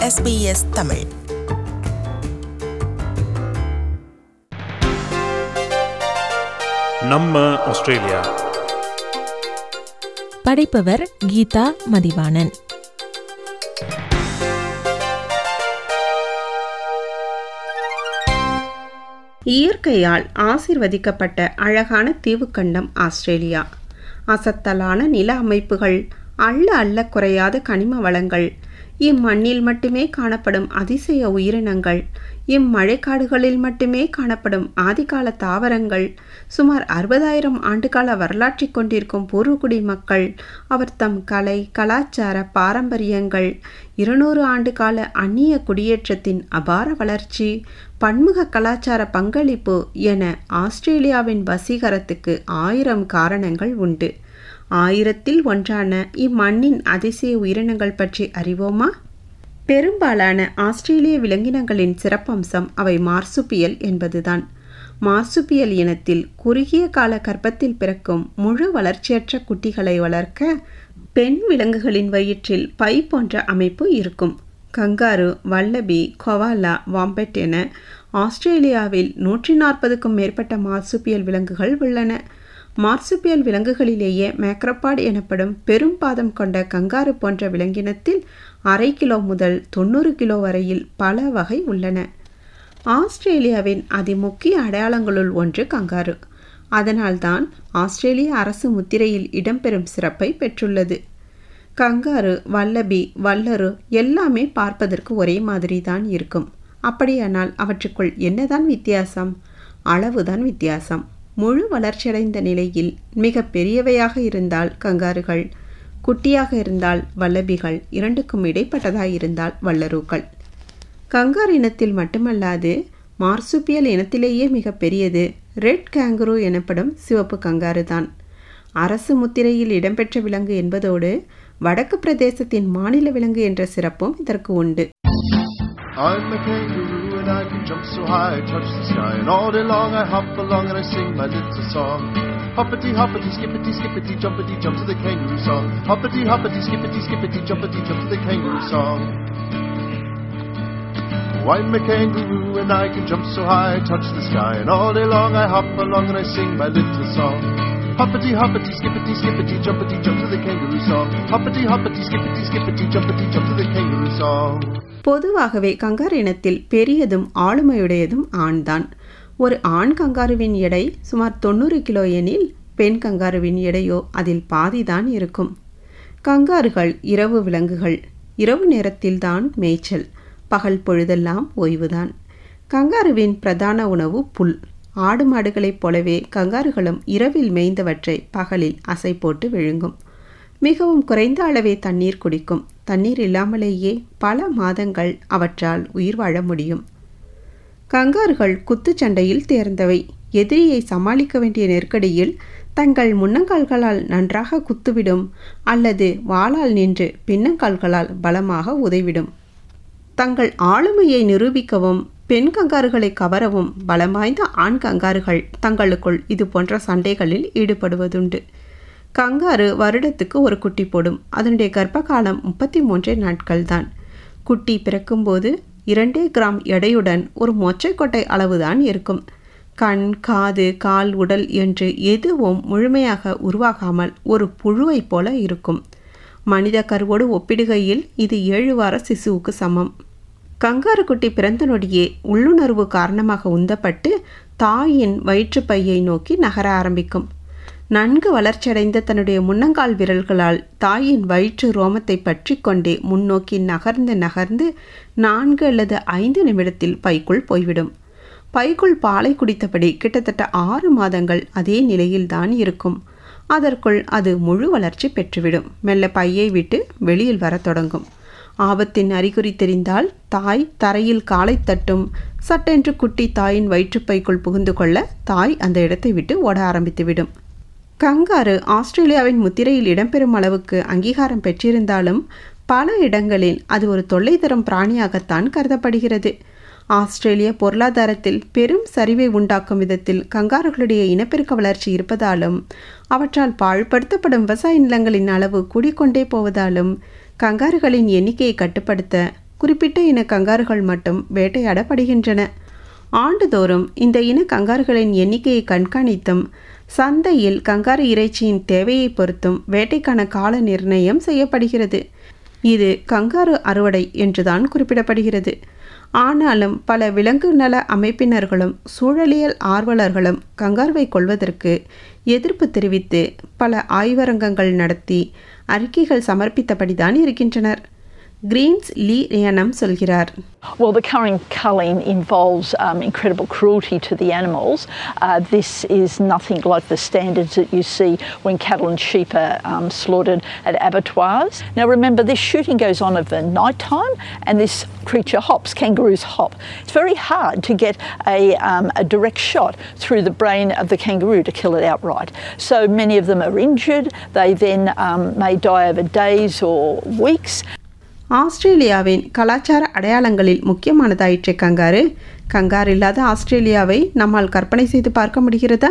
SBS Tamil நம்ம Australia படைப்பவர் கீதா மதிவாணன் இயற்கையால் ஆசிர்வதிக்கப்பட்ட அழகான தீவுக்கண்டம் ஆஸ்திரேலியா அசத்தலான நில அமைப்புகள் அள்ள அள்ள குறையாத கனிம வளங்கள் இம்மண்ணில் மட்டுமே காணப்படும் அதிசய உயிரினங்கள் இம்மழைக்காடுகளில் மட்டுமே காணப்படும் ஆதிகால தாவரங்கள் சுமார் அறுபதாயிரம் ஆண்டுகால வரலாற்றை கொண்டிருக்கும் பூர்வகுடி மக்கள் அவர் தம் கலை கலாச்சார பாரம்பரியங்கள் இருநூறு ஆண்டு கால அந்நிய குடியேற்றத்தின் அபார வளர்ச்சி பன்முக கலாச்சார பங்களிப்பு என ஆஸ்திரேலியாவின் வசீகரத்துக்கு ஆயிரம் காரணங்கள் உண்டு ஆயிரத்தில் ஒன்றான இம்மண்ணின் அதிசய உயிரினங்கள் பற்றி அறிவோமா பெரும்பாலான ஆஸ்திரேலிய விலங்கினங்களின் சிறப்பம்சம் அவை மார்சுபியல் என்பதுதான் மார்சுபியல் இனத்தில் குறுகிய கால கர்ப்பத்தில் பிறக்கும் முழு வளர்ச்சியற்ற குட்டிகளை வளர்க்க பெண் விலங்குகளின் வயிற்றில் பை போன்ற அமைப்பு இருக்கும் கங்காரு வல்லபி கொவாலா வாம்பெட் என ஆஸ்திரேலியாவில் நூற்றி நாற்பதுக்கும் மேற்பட்ட மார்சுபியல் விலங்குகள் உள்ளன மார்சுபியல் விலங்குகளிலேயே மேக்ரோபாட் எனப்படும் பெரும் பாதம் கொண்ட கங்காரு போன்ற விலங்கினத்தில் அரை கிலோ முதல் தொண்ணூறு கிலோ வரையில் பல வகை உள்ளன ஆஸ்திரேலியாவின் அதிமுக்கிய அடையாளங்களுள் ஒன்று கங்காரு அதனால்தான் ஆஸ்திரேலிய அரசு முத்திரையில் இடம்பெறும் சிறப்பை பெற்றுள்ளது கங்காரு வல்லபி வல்லரு எல்லாமே பார்ப்பதற்கு ஒரே மாதிரி தான் இருக்கும் அப்படியானால் அவற்றுக்குள் என்னதான் வித்தியாசம் அளவுதான் வித்தியாசம் முழு வளர்ச்சியடைந்த நிலையில் மிக பெரியவையாக இருந்தால் கங்காருகள் குட்டியாக இருந்தால் வல்லபிகள் இரண்டுக்கும் இடைப்பட்டதாய் இருந்தால் வல்லருக்கள் கங்கார் இனத்தில் மட்டுமல்லாது மார்சுபியல் இனத்திலேயே மிக பெரியது ரெட் கேங்குரு எனப்படும் சிவப்பு கங்காரு தான் அரசு முத்திரையில் இடம்பெற்ற விலங்கு என்பதோடு வடக்கு பிரதேசத்தின் மாநில விலங்கு என்ற சிறப்பும் இதற்கு உண்டு I'm a kangaroo and I can jump so high I touch the sky And all day long I hop along and I sing my little song Hoppity hoppity skippity skippity jumpity jump to the kangaroo song Hoppity hoppity skippity skippity jumpity jump to the kangaroo song Oh, I'm a kangaroo and I can jump so high I touch the sky And all day long I hop along and I sing my little song Hoppity hoppity skippity skippity jumpity jump to the kangaroo song Hoppity hoppity skippity skippity jumpity jump to the kangaroo song பொதுவாகவே kangaroo இனத்தில் பெரியதும் ஆளுமையுடையதும் ஆண்தான் ஒரு ஆண் கங்காருவின் எடை சுமார் தொண்ணூறு kilo எனில் பெண் கங்காருவின் எடையோ அதில் பாதிதான் இருக்கும் கங்காருகள் இரவு விலங்குகள் இரவு நேரத்தில்தான் மேய்ச்சல் பகல் பொழுதெல்லாம் ஓய்வுதான் கங்காருவின் பிரதான உணவு புல் ஆடு மாடுகளைப் போலவே கங்காருகளும் இரவில் மேய்ந்தவற்றை பகலில் அசை போட்டு விழுங்கும் மிகவும் குறைந்த அளவே தண்ணீர் குடிக்கும் தண்ணீர் இல்லாமலேயே பல மாதங்கள் அவற்றால் உயிர் வாழ முடியும் கங்கார்கள் குத்துச்சண்டையில் தேர்ந்தவை எதிரியை சமாளிக்க வேண்டிய நெருக்கடியில் தங்கள் முன்னங்கால்களால் நன்றாக குத்துவிடும் அல்லது வாளால் நின்று பின்னங்கால்களால் பலமாக உதைவிடும் தங்கள் ஆளுமையை நிரூபிக்கவும் பெண் கங்காருகளை கவரவும் பலம் வாய்ந்த ஆண் கங்காருகள் தங்களுக்குள் இது போன்ற சண்டைகளில் ஈடுபடுவதுண்டு கங்காரு வருடத்துக்கு ஒரு குட்டி போடும் அதனுடைய கர்ப்ப காலம் முப்பத்தி மூன்றே நாட்கள் தான் குட்டி பிறக்கும்போது இரண்டே கிராம் எடையுடன் ஒரு மொச்சைக்கொட்டை அளவுதான் இருக்கும் கண் காது கால் உடல் என்று எதுவும் முழுமையாக உருவாகாமல் ஒரு புழுவைப் போல இருக்கும் மனித கருவோடு ஒப்பிடுகையில் இது ஏழு வார சிசுவுக்கு சமம் கங்காரு குட்டி பிறந்த நொடியே உள்ளுணர்வு காரணமாக உந்தப்பட்டு தாயின் வயிற்றுப்பையை நோக்கி நகர ஆரம்பிக்கும் நன்கு வளர்ச்சியடைந்த தன்னுடைய முன்னங்கால் விரல்களால் தாயின் வயிற்று ரோமத்தை பற்றி கொண்டே முன்னோக்கி நகர்ந்து நகர்ந்து நான்கு அல்லது ஐந்து நிமிடத்தில் பைக்குள் போய்விடும் பைக்குள் பாலை குடித்தபடி கிட்டத்தட்ட ஆறு மாதங்கள் அதே நிலையில்தான் இருக்கும் அதற்குள் அது முழு வளர்ச்சி பெற்றுவிடும் மெல்ல பையை விட்டு வெளியில் வரத் தொடங்கும் ஆபத்தின் அறிகுறி தெரிந்தால் தாய் தரையில் காலை தட்டும் சட்டென்று குட்டி தாயின் வயிற்றுப்பைக்குள் புகுந்து கொள்ள தாய் அந்த இடத்தை விட்டு ஓட ஆரம்பித்துவிடும் கங்காரு ஆஸ்திரேலியாவின் முத்திரையில் இடம்பெறும் அளவுக்கு அங்கீகாரம் பெற்றிருந்தாலும் பல இடங்களில் அது ஒரு தொல்லை தரும் பிராணியாகத்தான் கருதப்படுகிறது ஆஸ்திரேலிய பொருளாதாரத்தில் பெரும் சரிவை உண்டாக்கும் விதத்தில் கங்காருகளுடைய இனப்பெருக்க வளர்ச்சி இருப்பதாலும் அவற்றால் பாழ்படுத்தப்படும் விவசாய நிலங்களின் அளவு கூடிக்கொண்டே போவதாலும் கங்காருகளின் எண்ணிக்கையை கட்டுப்படுத்த குறிப்பிட்ட இன கங்காருகள் மட்டும் வேட்டையாடப்படுகின்றன ஆண்டுதோறும் இந்த இன கங்காருகளின் எண்ணிக்கையை கண்காணித்தும் சந்தையில் கங்காரு இறைச்சியின் தேவையை பொறுத்தும் வேட்டைக்கான கால நிர்ணயம் செய்யப்படுகிறது இது கங்காரு அறுவடை என்றுதான் குறிப்பிடப்படுகிறது ஆனாலும் பல விலங்கு நல அமைப்பினர்களும் சூழலியல் ஆர்வலர்களும் கங்காருவை கொள்வதற்கு எதிர்ப்பு தெரிவித்து பல ஆய்வரங்கங்கள் நடத்தி அறிக்கைகள் சமர்ப்பித்தபடிதான் இருக்கின்றனர் கிரீன்ஸ் லீ ரியானம் சொல்கிறார் Well, the current culling involves um, incredible cruelty to the animals. Uh, this is nothing like the standards that you see when cattle and sheep are um, slaughtered at abattoirs. Now, remember, this shooting goes on over night time and this creature hops, kangaroos hop. It's very hard to get a, um, a direct shot through the brain of the kangaroo to kill it outright. So many of them are injured. They then um, may die over days or weeks. ஆஸ்திரேலியாவின் கலாச்சார அடையாளங்களில் முக்கியமானதாயிற்று kangaroo kangaroo இல்லாத ஆஸ்திரேலியாவை நம்மால் கற்பனை செய்து பார்க்க முடிகிறதா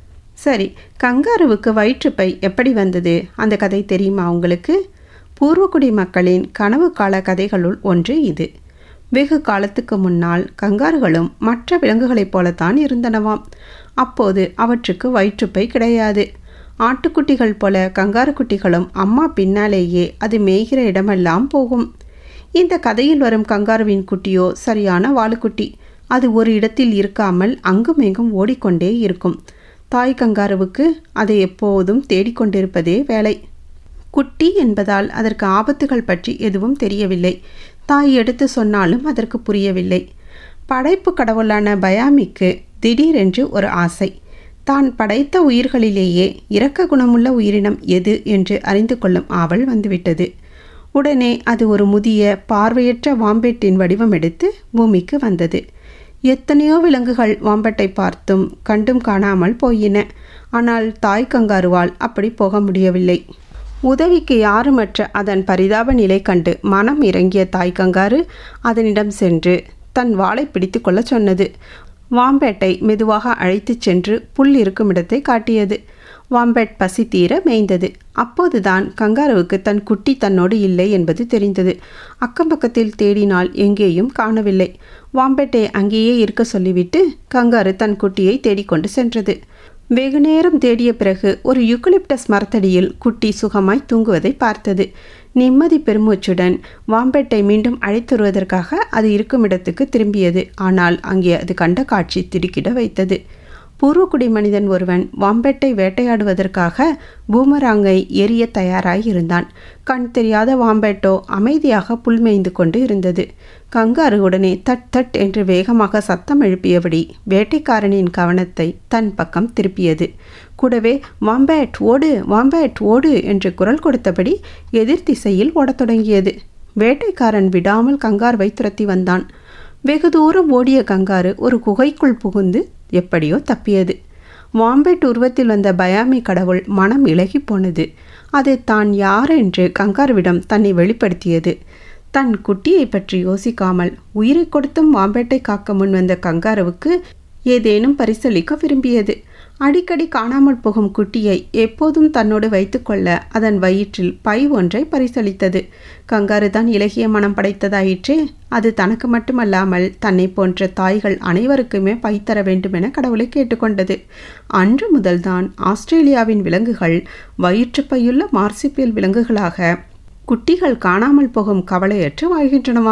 சரி கங்காருவுக்கு வயிற்றுப்பை எப்படி வந்தது அந்த கதை தெரியுமா உங்களுக்கு பூர்வக்குடி மக்களின் கனவு கால கதைகளுள் ஒன்று இது வெகு காலத்துக்கு முன்னால் கங்காருகளும் மற்ற விலங்குகளைப் போலத்தான் இருந்தனவாம் அப்போது அவற்றுக்கு வயிற்றுப்பை கிடையாது ஆட்டுக்குட்டிகள் போல கங்காரு குட்டிகளும் அம்மா பின்னாலேயே அது மேய்கிற இடமெல்லாம் போகும் இந்த கதையில் வரும் கங்காருவின் குட்டியோ சரியான வாலுக்குட்டி அது ஒரு இடத்தில் இருக்காமல் அங்குமெங்கும் ஓடிக்கொண்டே இருக்கும் தாய் கங்காருவுக்கு அதை எப்போதும் தேடிக்கொண்டிருப்பதே வேலை குட்டி என்பதால் அதற்கு ஆபத்துகள் பற்றி எதுவும் தெரியவில்லை தாய் எடுத்து சொன்னாலும் அதற்கு புரியவில்லை படைப்பு கடவுளான பயாமிக்கு திடீரென்று ஒரு ஆசை தான் படைத்த உயிர்களிலேயே இரக்க குணமுள்ள உயிரினம் எது என்று அறிந்து கொள்ளும் ஆவல் வந்துவிட்டது உடனே அது ஒரு முதிய பார்வையற்ற வாம்பெட்டின் வடிவம் எடுத்து பூமிக்கு வந்தது எத்தனையோ விலங்குகள் வாம்பட்டை பார்த்தும் கண்டும் காணாமல் போயின ஆனால் தாய் கங்காருவால் அப்படி போக முடியவில்லை உதவிக்கு யாருமற்ற அதன் பரிதாப நிலை கண்டு மனம் இறங்கிய தாய் கங்காரு அதனிடம் சென்று தன் வாளை பிடித்து கொள்ள சொன்னது வாம்பேட்டை மெதுவாக அழைத்துச் சென்று புல் இருக்கும் இடத்தை காட்டியது வாம்பேட் பசி தீர மேய்ந்தது அப்போதுதான் கங்காருவுக்கு தன் குட்டி தன்னோடு இல்லை என்பது தெரிந்தது அக்கம் பக்கத்தில் தேடினால் எங்கேயும் காணவில்லை வாம்பேட்டை அங்கேயே இருக்க சொல்லிவிட்டு கங்காரு தன் குட்டியை தேடிக்கொண்டு சென்றது வெகு நேரம் தேடிய பிறகு ஒரு யுக்கலிப்டஸ் மரத்தடியில் குட்டி சுகமாய் தூங்குவதை பார்த்தது நிம்மதி பெருமூச்சுடன் வாம்பெட்டை மீண்டும் அழைத்து வருவதற்காக அது இருக்கும் இடத்துக்கு திரும்பியது ஆனால் அங்கே அது கண்ட காட்சி திடுக்கிட வைத்தது பூர்வக்குடி மனிதன் ஒருவன் வாம்பெட்டை வேட்டையாடுவதற்காக பூமராங்கை எரிய தயாராய் இருந்தான் கண் தெரியாத வாம்பெட்டோ அமைதியாக புல் மேய்ந்து கொண்டு இருந்தது கங்காரு உடனே தட் தட் என்று வேகமாக சத்தம் எழுப்பியபடி வேட்டைக்காரனின் கவனத்தை தன் பக்கம் திருப்பியது கூடவே வாம்பேட் ஓடு வாம்பேட் ஓடு என்று குரல் கொடுத்தபடி எதிர் திசையில் ஓடத் தொடங்கியது வேட்டைக்காரன் விடாமல் கங்காருவை துரத்தி வந்தான் வெகு தூரம் ஓடிய கங்காரு ஒரு குகைக்குள் புகுந்து எப்படியோ தப்பியது வாம்பேட் உருவத்தில் வந்த பயாமி கடவுள் மனம் இலகி போனது அது தான் யார் என்று கங்காருவிடம் தன்னை வெளிப்படுத்தியது தன் குட்டியை பற்றி யோசிக்காமல் உயிரை கொடுத்தும் வாம்பேட்டை காக்க முன் வந்த கங்காருவுக்கு ஏதேனும் பரிசளிக்க விரும்பியது அடிக்கடி காணாமல் போகும் குட்டியை எப்போதும் தன்னோடு வைத்துக்கொள்ள அதன் வயிற்றில் பை ஒன்றை பரிசளித்தது கங்காரு தான் இலகிய மனம் படைத்ததாயிற்றே அது தனக்கு மட்டுமல்லாமல் தன்னை போன்ற தாய்கள் அனைவருக்குமே பை தர வேண்டுமென கடவுளை கேட்டுக்கொண்டது அன்று முதல்தான் ஆஸ்திரேலியாவின் விலங்குகள் வயிற்றுப்பையுள்ள மார்சிப்பியல் விலங்குகளாக குட்டிகள் காணாமல் போகும் கவலையற்று வாழ்கின்றனவா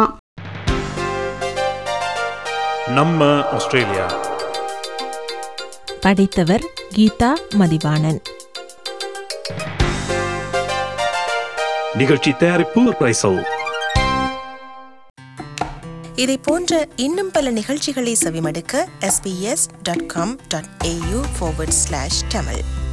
நம்ம ஆஸ்திரேலியா படித்தவர் கீதா மதிவாணன் நிகழ்ச்சி தயாரிப்பு பிரைசல் இதை போன்ற இன்னும் பல நிகழ்ச்சிகளை செவிமடுக்க sbs.com.au forward slash tamil